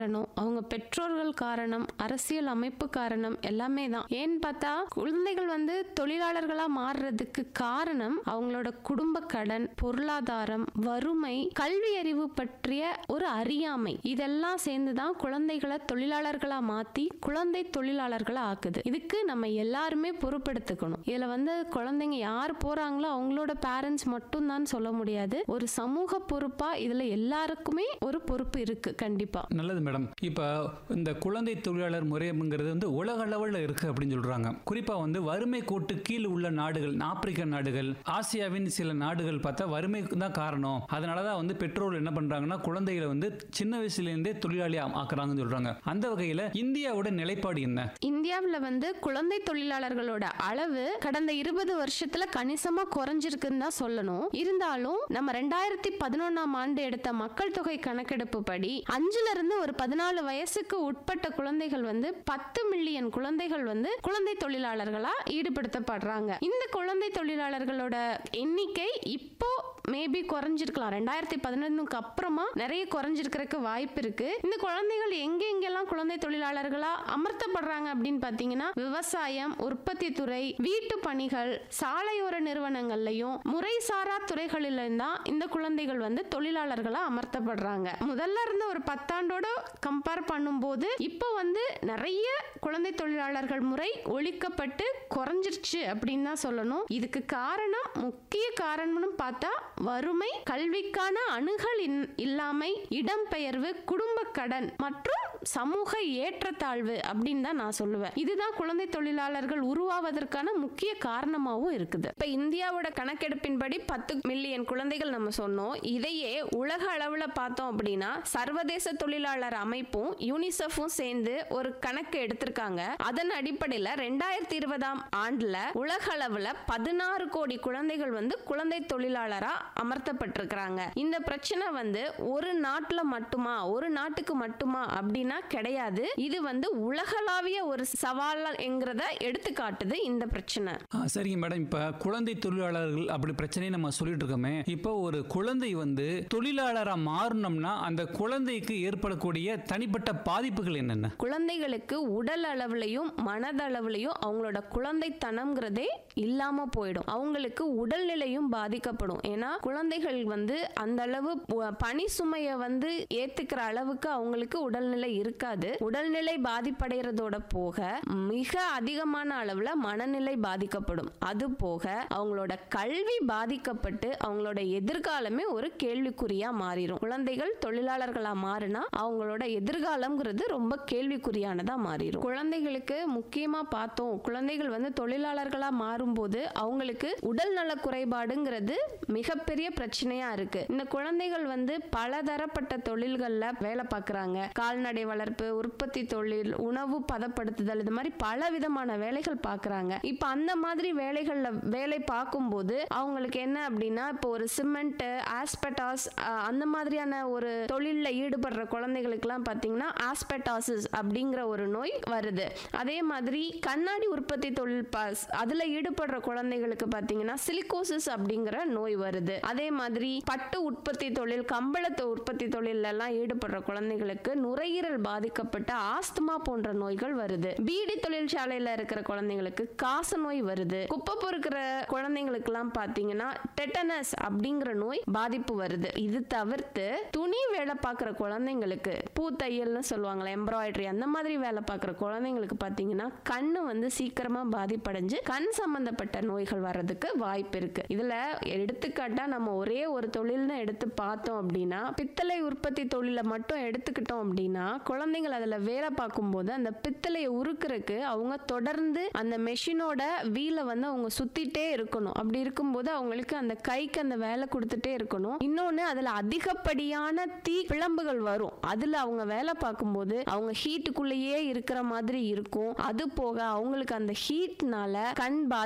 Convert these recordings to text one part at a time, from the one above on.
காரணம் அவங்க பெற்றோர்கள் காரணம் அரசியல் அமைப்பு காரணம் எல்லாமே தான் ஏன்னு பார்த்தா குழந்தைகள் வந்து தொழிலாளர்களா மாறுறதுக்கு காரணம் அவங்களோட குடும்ப கடன் பொருளாதாரம் வறுமை கல்வி அறிவு பற்றிய ஒரு அறியாமை இதெல்லாம் சேர்ந்து தான் குழந்தைகளை தொழிலாளர்களா மாத்தி குழந்தை தொழிலாளர்களா ஆக்குது இதுக்கு நம்ம எல்லாருமே பொறுப்பெடுத்துக்கணும் இதுல வந்து குழந்தைங்க யார் போறாங்களோ அவங்களோட பேரண்ட்ஸ் மட்டும் தான் சொல்ல முடியாது ஒரு சமூக பொறுப்பா இதுல எல்லாருக்குமே ஒரு பொறுப்பு இருக்கு கண்டிப்பா நல்லது மேடம் இப்போ இந்த குழந்தை தொழிலாளர் முறைங்கிறது வந்து உலக அளவில் இருக்கு அப்படின்னு சொல்றாங்க குறிப்பா வந்து வறுமை கோட்டு கீழ் உள்ள நாடுகள் ஆப்பிரிக்க நாடுகள் ஆசியாவின் சில நாடுகள் பார்த்தா வறுமை தான் காரணம் அதனால தான் வந்து பெற்றோர்கள் என்ன பண்றாங்கன்னா குழந்தைகளை வந்து சின்ன வயசுலேருந்தே தொழிலாளி ஆ- ஆக்குறாங்கன்னு சொல்றாங்க அந்த வகையில் இந்தியாவோட நிலைப்பாடு என்ன இந்தியாவில் வந்து குழந்தை தொழிலாளர்களோட அளவு கடந்த இருபது வருஷத்துல கணிசமா குறைஞ்சிருக்குன்னு தான் சொல்லணும் இருந்தாலும் நம்ம ரெண்டாயிரத்தி பதினொன்னாம் ஆண்டு எடுத்த மக்கள் தொகை கணக்கெடுப்பு படி அஞ்சுல இருந்து ஒரு பதினாலு வயசுக்கு உட்பட்ட குழந்தைகள் வந்து பத்து மில்லியன் குழந்தைகள் வந்து குழந்தை தொழிலாளர்களா ஈடுபடுத்தப்படுறாங்க இந்த குழந்தை தொழிலாளர்களோட எண்ணிக்கை இப்போ மேபி குறைஞ்சிருக்கலாம் ரெண்டாயிரத்தி பதினொன்னுக்கு அப்புறமா நிறைய குறைஞ்சிருக்கிறதுக்கு வாய்ப்பு இருக்கு இந்த குழந்தைகள் எங்க எங்கெல்லாம் குழந்தை தொழிலாளர்களா அமர்த்தப்படுறாங்க அப்படின்னு பாத்தீங்கன்னா விவசாயம் உற்பத்தி துறை வீட்டு பணிகள் சாலையோர நிறுவனங்கள்லயும் முறைசாரா துறைகளிலும் தான் இந்த குழந்தைகள் வந்து தொழிலாளர்களா அமர்த்தப்படுறாங்க முதல்ல இருந்த ஒரு பத்தாண்டோட கம்பேர் பண்ணும்போது இப்போ வந்து நிறைய குழந்தை தொழிலாளர்கள் முறை ஒழிக்கப்பட்டு குறைஞ்சிருச்சு அப்படின்னு தான் சொல்லணும் இதுக்கு காரணம் முக்கிய காரணம்னு பார்த்தா வறுமை கல்விக்கான அணுகல் இன்- இல்லாமை இடம்பெயர்வு குடும்ப கடன் மற்றும் சமூக ஏற்றத்தாழ்வு அப்படின்னு தான் நான் சொல்லுவேன் இதுதான் குழந்தை தொழிலாளர்கள் உருவாவதற்கான முக்கிய காரணமாகவும் இருக்குது இப்ப இந்தியாவோட கணக்கெடுப்பின்படி பத்து மில்லியன் குழந்தைகள் நம்ம சொன்னோம் இதையே உலக அளவுல பார்த்தோம் அப்படின்னா சர்வதேச தொழிலாளர் அமைப்பும் யூனிசெஃபும் சேர்ந்து ஒரு கணக்கு எடுத்திருக்காங்க அதன் அடிப்படையில் ரெண்டாயிரத்தி இருபதாம் ஆண்டுல உலக அளவுல பதினாறு கோடி குழந்தைகள் வந்து குழந்தை தொழிலாளரா அமர்த்தப்பட்டிருக்கிறாங்க இந்த பிரச்சனை வந்து ஒரு நாட்டுல மட்டுமா ஒரு நாட்டுக்கு மட்டுமா அப்படின்னா கிடையாது இது வந்து உலகளாவிய ஒரு சவால் என்கிறத எடுத்துக்காட்டுது இந்த பிரச்சனை ஆ, சரிங்க மேடம் இப்போ குழந்தை தொழிலாளர்கள் அப்படி பிரச்சனையை நம்ம சொல்லிட்டு இருக்கோமே இப்போ ஒரு குழந்தை வந்து தொழிலாளராக மாறணும்னா அந்த குழந்தைக்கு ஏற்படக்கூடிய தனிப்பட்ட பாதிப்புகள் என்னென்ன குழந்தைகளுக்கு உடல் அளவுலையும் மனதளவுலையும் அவங்களோட குழந்தைத்தனம்ங்கிறதே இல்லாம போயிடும் அவங்களுக்கு உடல்நிலையும் பாதிக்கப்படும் ஏன்னா குழந்தைகள் வந்து அந்த அளவு ப- பணி சுமையை வந்து ஏத்துக்கிற அளவுக்கு அவங்களுக்கு உடல்நிலை இருக்காது உடல்நிலை பாதிப்படைகிறதோட போக மிக அதிகமான அளவுல மனநிலை பாதிக்கப்படும் அது போக அவங்களோட கல்வி பாதிக்கப்பட்டு அவங்களோட எதிர்காலமே ஒரு கேள்விக்குறியா மாறிடும் குழந்தைகள் தொழிலாளர்களா மாறினா அவங்களோட எதிர்காலம்ங்கிறது ரொம்ப கேள்விக்குறியானதா மாறிடும் குழந்தைகளுக்கு முக்கியமா பார்த்தோம் குழந்தைகள் வந்து தொழிலாளர்களா மாறும்போது அவங்களுக்கு உடல் நல குறைபாடுங்கிறது மிகப்பெரிய பிரச்சனையா இருக்கு இந்த குழந்தைகள் வந்து பலதரப்பட்ட தொழில்கள்ல வேலை பார்க்கறாங்க கால்நடை வளர்ப்பு உற்பத்தி தொழில் உணவு பதப்படுத்துதல் இது மாதிரி பல விதமான வேலைகள் பார்க்கறாங்க இப்ப அந்த மாதிரி வேலைகள்ல வேலை பார்க்கும்போது அவங்களுக்கு என்ன அப்படின்னா இப்போ ஒரு சிமெண்ட் ஆஸ்பெட்டாஸ் அந்த மாதிரியான ஒரு தொழில்ல ஈடுபடுற குழந்தைகளுக்குலாம் பார்த்தீங்கன்னா ஆஸ்பெட்டாசிஸ் அப்படிங்கிற ஒரு நோய் வருது அதே மாதிரி கண்ணாடி உற்பத்தி தொழில் பாஸ் அதுல ஈடுபடுற குழந்தைகளுக்கு பார்த்தீங்கன்னா சிலிகோசிஸ் அப்படிங்கிற நோய் வருது அதே மாதிரி பட்டு உற்பத்தி தொழில் கம்பளத்து உற்பத்தி தொழில்ல எல்லாம் ஈடுபடுற குழந்தைகளுக்கு நுரையீரல் பாதிக்கப்பட்ட ஆஸ்துமா போன்ற நோய்கள் வருது பீடி தொழிற்சாலையில இருக்கிற குழந்தைங்களுக்கு காச நோய் வருது குப்பை பொறுக்கிற குழந்தைங்களுக்குலாம் பார்த்தீங்கன்னா டெட்டனஸ் அப்படிங்கிற நோய் பாதிப்பு வருது இது தவிர்த்து துணி வேலை பார்க்குற குழந்தைங்களுக்கு பூத்தையல்னு சொல்லுவாங்களே எம்ப்ராய்டரி அந்த மாதிரி வேலை பார்க்குற குழந்தைங்களுக்கு பார்த்தீங்கன்னா கண்ணு வந்து சீக்கிரமா பாதிப்படைஞ்சு கண் சம்பந்தப்பட்ட நோய்கள் வர்றதுக்கு வாய்ப்பு இருக்கு இதுல எடுத்துக்காட்டா நம்ம ஒரே ஒரு தொழில்னு எடுத்து பார்த்தோம் அப்படின்னா பித்தளை உற்பத்தி தொழிலை மட்டும் எடுத்துக்கிட்டோம் அப்படின்னா குழந்தைகள் அதுல வேலை பார்க்கும்போது அந்த பித்தளையை உருக்குறதுக்கு அவங்க தொடர்ந்து அந்த மெஷினோட வீலை வந்து அவங்க சுத்திட்டே இருக்கணும் அப்படி இருக்கும்போது அவங்களுக்கு அந்த கைக்கு அந்த வேலை கொடுத்துட்டே இருக்கணும் இன்னொன்னு அதுல அதிகப்படியான தீ பிளம்புகள் வரும் அதுல அவங்க வேலை பார்க்கும்போது அவங்க ஹீட்டுக்குள்ளேயே இருக்கிற மாதிரி இருக்கும் அது போக அவங்களுக்கு அந்த ஹீட்னால கண் பாதி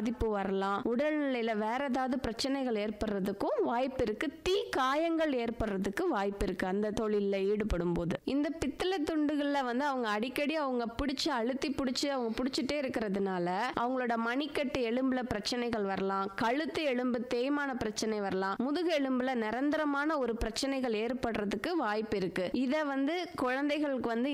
பாதிப்பு வரலாம் உடல்நிலையில வேற ஏதாவது பிரச்சனைகள் ஏற்படுறதுக்கும் வாய்ப்பு இருக்கு தீ காயங்கள் ஏற்படுறதுக்கு வாய்ப்பு இருக்கு அந்த தொழில்ல ஈடுபடும் போது இந்த பித்தளை துண்டுகள்ல வந்து அவங்க அடிக்கடி அவங்க பிடிச்சு அழுத்தி பிடிச்சு அவங்க பிடிச்சிட்டே இருக்கிறதுனால அவங்களோட மணிக்கட்டு எலும்புல பிரச்சனைகள் வரலாம் கழுத்து எலும்பு தேய்மான பிரச்சனை வரலாம் முதுகு எலும்புல நிரந்தரமான ஒரு பிரச்சனைகள் ஏற்படுறதுக்கு வாய்ப்பு இருக்கு இத வந்து குழந்தைகளுக்கு வந்து